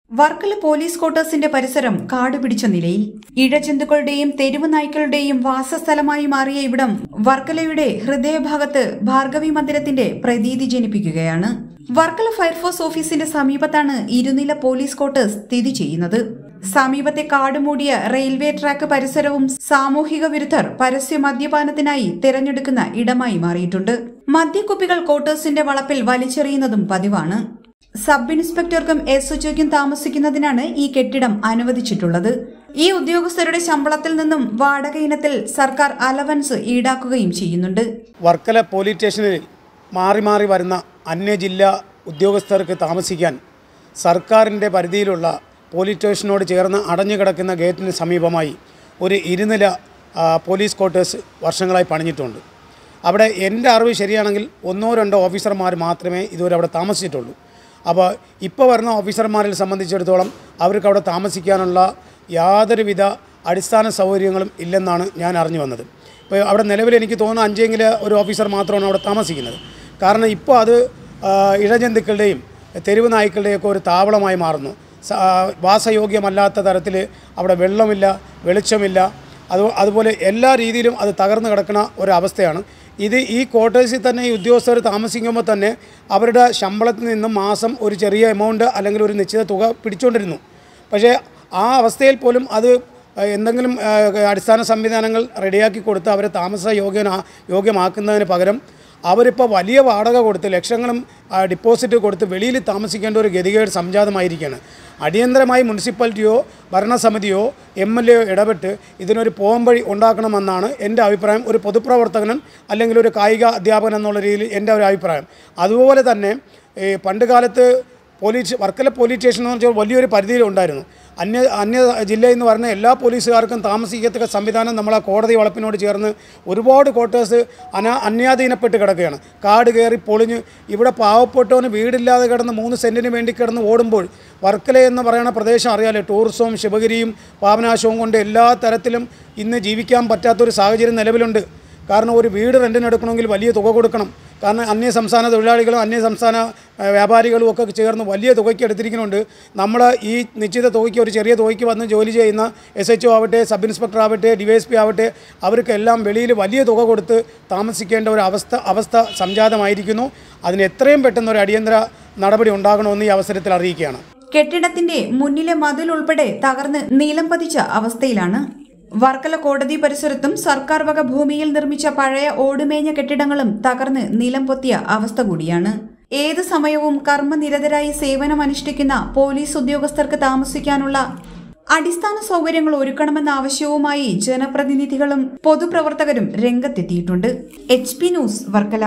Varkala police ക്വാർട്ടേഴ്സിന്റെ പരിസരം കാടുപിടിച്ച നിലയിൽ ഇഴജന്തുക്കളുടെയും തെരുവ് നായ്ക്കളുടെയും വാസസ്ഥലമായി മാറിയ ഇവിടം വർക്കലയുടെ ഹൃദയഭാഗത്ത് ഭാർഗവി മന്ദിരത്തിന്റെ പ്രതീതി ജനിപ്പിക്കുകയാണ് വർക്കല ഫയർഫോഴ്സ് ഓഫീസിന്റെ സമീപത്താണ് ഇരുനില പോലീസ് ക്വാർട്ടേഴ്സ് സ്ഥിതി ചെയ്യുന്നത് സമീപത്തെ കാടുമൂടിയ റെയിൽവേ ട്രാക്ക് പരിസരവും സാമൂഹിക വിരുദ്ധർ പരസ്യ മദ്യപാനത്തിനായി തിരഞ്ഞെടുക്കുന്ന ഇടമായി മാറിയിട്ടുണ്ട് മദ്യക്കുപ്പികൾ ക്വാർട്ടേഴ്സിന്റെ വളപ്പിൽ വലിച്ചെറിയുന്നതും പതിവാണ് സബ് ഇൻസ്പെക്ടർക്കും എസ് എച്ച്ഒയ്ക്കും താമസിക്കുന്നതിനാണ് ഈ കെട്ടിടം അനുവദിച്ചിട്ടുള്ളത് ഈ ഉദ്യോഗസ്ഥരുടെ ശമ്പളത്തിൽ നിന്നും വാടക ഇനത്തിൽ സർക്കാർ അലവൻസ് ഈടാക്കുകയും ചെയ്യുന്നുണ്ട് വർക്കല പോലീസ് സ്റ്റേഷനിൽ മാറി മാറി വരുന്ന അന്യജില്ലാ ഉദ്യോഗസ്ഥർക്ക് താമസിക്കാൻ സർക്കാരിൻ്റെ പരിധിയിലുള്ള പോലീസ് സ്റ്റേഷനോട് ചേർന്ന് അടഞ്ഞു കിടക്കുന്ന ഗേറ്റിന് സമീപമായി ഒരു ഇരുനില ആ, പോലീസ് ക്വാർട്ടേഴ്സ് വർഷങ്ങളായി പണിഞ്ഞിട്ടുണ്ട് അവിടെ എൻ്റെ അറിവ് ശരിയാണെങ്കിൽ ഒന്നോ രണ്ടോ ഓഫീസർമാർ മാത്രമേ ഇതുവരെ അവിടെ താമസിച്ചിട്ടുള്ളൂ അപ്പോൾ ഇപ്പോൾ വരുന്ന ഓഫീസർമാരെ സംബന്ധിച്ചിടത്തോളം അവർക്ക് അവിടെ താമസിക്കാനുള്ള യാതൊരുവിധ അടിസ്ഥാന സൗകര്യങ്ങളും ഇല്ലെന്നാണ് ഞാൻ അറിഞ്ഞു വന്നത് ഇപ്പോൾ അവിടെ നിലവിൽ എനിക്ക് തോന്നുന്നു അഞ്ചെങ്കിൽ ഒരു ഓഫീസർ മാത്രമാണ് അവിടെ താമസിക്കുന്നത് കാരണം ഇപ്പോൾ അത് ആ, ഇഴജന്തുക്കളുടെയും തെരുവ് നായ്ക്കളുടെയൊക്കെ ഒരു താവളമായി മാറുന്നു സ- ആ, വാസയോഗ്യമല്ലാത്ത തരത്തിൽ അവിടെ വെള്ളമില്ല വെളിച്ചമില്ല അത് അതുപോലെ എല്ലാ രീതിയിലും അത് തകർന്നു കിടക്കുന്ന ഒരവസ്ഥയാണ് ഇത് ഈ ക്വാർട്ടേഴ്സിൽ തന്നെ ഈ ഉദ്യോഗസ്ഥർ താമസിക്കുമ്പോൾ തന്നെ അവരുടെ ശമ്പളത്തിൽ നിന്നും മാസം ഒരു ചെറിയ എമൗണ്ട് അല്ലെങ്കിൽ ഒരു നിശ്ചിത തുക പിടിച്ചുകൊണ്ടിരുന്നു പക്ഷേ ആ അവസ്ഥയിൽ പോലും അത് ഏഹ്, എന്തെങ്കിലും ഏഹ്, അടിസ്ഥാന സംവിധാനങ്ങൾ റെഡിയാക്കി കൊടുത്ത് അവരെ താമസ യോഗ്യന യോഗ്യമാക്കുന്നതിന് പകരം അവരിപ്പോൾ വലിയ വാടക കൊടുത്ത് ലക്ഷങ്ങളും ആ, ഡിപ്പോസിറ്റ് കൊടുത്ത് വെളിയിൽ താമസിക്കേണ്ട ഒരു ഗതികേട് സംജാതമായിരിക്കുകയാണ് അടിയന്തരമായി മുനിസിപ്പാലിറ്റിയോ ഭരണസമിതിയോ എം എൽ എയോ ഇടപെട്ട് ഇതിനൊരു പോംവഴി ഉണ്ടാക്കണമെന്നാണ് എൻ്റെ അഭിപ്രായം ഒരു പൊതുപ്രവർത്തകനും അല്ലെങ്കിൽ ഒരു കായിക അധ്യാപകൻ എന്നുള്ള രീതിയിൽ എൻ്റെ ഒരു അഭിപ്രായം അതുപോലെ തന്നെ ഈ പണ്ട് കാലത്ത് പോലീസ് വർക്കല പോലീസ് സ്റ്റേഷൻ എന്ന് വെച്ചാൽ വലിയൊരു പരിധിയിലുണ്ടായിരുന്നു അന്യ അന്യ ജില്ലയിൽ നിന്ന് വരുന്ന എല്ലാ പോലീസുകാർക്കും താമസിക്കത്തക്ക സംവിധാനം നമ്മളെ കോടതി വളപ്പിനോട് ചേർന്ന് ഒരുപാട് ക്വാർട്ടേഴ്സ് അനാ അന്യാധീനപ്പെട്ട് കിടക്കുകയാണ് കാട് കയറി പൊളിഞ്ഞ് ഇവിടെ പാവപ്പെട്ടവന് വീടില്ലാതെ കിടന്ന് മൂന്ന് സെൻറ്റിന് വേണ്ടി കിടന്ന് ഓടുമ്പോൾ വർക്കല എന്ന് പറയുന്ന പ്രദേശം അറിയാലോ ടൂറിസവും ശിവഗിരിയും പാവനാശവും കൊണ്ട് എല്ലാ തരത്തിലും ഇന്ന് ജീവിക്കാൻ പറ്റാത്തൊരു സാഹചര്യം നിലവിലുണ്ട് കാരണം ഒരു വീട് റെൻറ്റിന് എടുക്കണമെങ്കിൽ വലിയ തുക കൊടുക്കണം കാരണം അന്യ സംസ്ഥാന തൊഴിലാളികളും അന്യ സംസ്ഥാന ഏഹ്, വ്യാപാരികളും ഒക്കെ ചേർന്ന് വലിയ തുകയ്ക്ക് എടുത്തിരിക്കുന്നുണ്ട് നമ്മൾ ഈ നിശ്ചിത തുകയ്ക്ക് ഒരു ചെറിയ തുകയ്ക്ക് വന്ന് ജോലി ചെയ്യുന്ന എസ് എച്ച് ഒ ആവട്ടെ സബ് ഇൻസ്പെക്ടർ ആവട്ടെ ഡി വൈ എസ് പി ആവട്ടെ അവർക്കെല്ലാം വെളിയിൽ വലിയ തുക കൊടുത്ത് താമസിക്കേണ്ട ഒരു അവസ്ഥ അവസ്ഥ സംജാതമായിരിക്കുന്നു അതിന് എത്രയും പെട്ടെന്ന് ഒരു അടിയന്തര നടപടി ഉണ്ടാകണമെന്ന് ഈ അവസരത്തിൽ അറിയിക്കുകയാണ് കെട്ടിടത്തിന്റെ മുന്നിലെ മതിൽ ഉൾപ്പെടെ തകർന്ന് നീലം പതിച്ച അവസ്ഥയിലാണ് വർക്കല കോടതി പരിസരത്തും സർക്കാർ വക ഭൂമിയിൽ നിർമ്മിച്ച പഴയ ഓടുമേഞ്ഞ കെട്ടിടങ്ങളും തകർന്ന് നിലം പൊത്തിയ അവസ്ഥ കൂടിയാണ് ഏത് സമയവും കർമ്മനിരതരായി സേവനമനുഷ്ഠിക്കുന്ന പോലീസ് ഉദ്യോഗസ്ഥർക്ക് താമസിക്കാനുള്ള അടിസ്ഥാന സൗകര്യങ്ങൾ ഒരുക്കണമെന്ന ആവശ്യവുമായി ജനപ്രതിനിധികളും പൊതുപ്രവർത്തകരും രംഗത്തെത്തിയിട്ടുണ്ട് H P news Varkala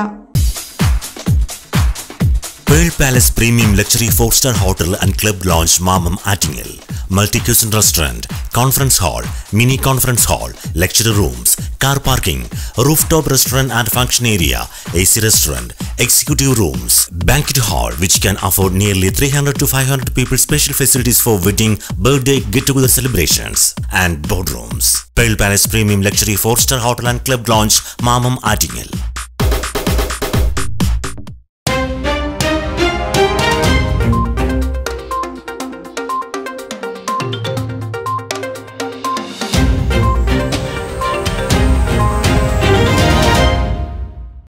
Pearl Palace Premium Luxury 4-star Hotel and Club Lounge Mamam Attingel. Multi-cuisine restaurant, conference hall, mini conference hall, lecture rooms, car parking, rooftop restaurant and function area, AC restaurant, executive rooms, banquet hall which can afford nearly 300 to 500 people special facilities for wedding, birthday, get-together celebrations and boardrooms. Pearl Palace Premium Luxury 4-star Hotel and Club Lounge Mamam Attingel.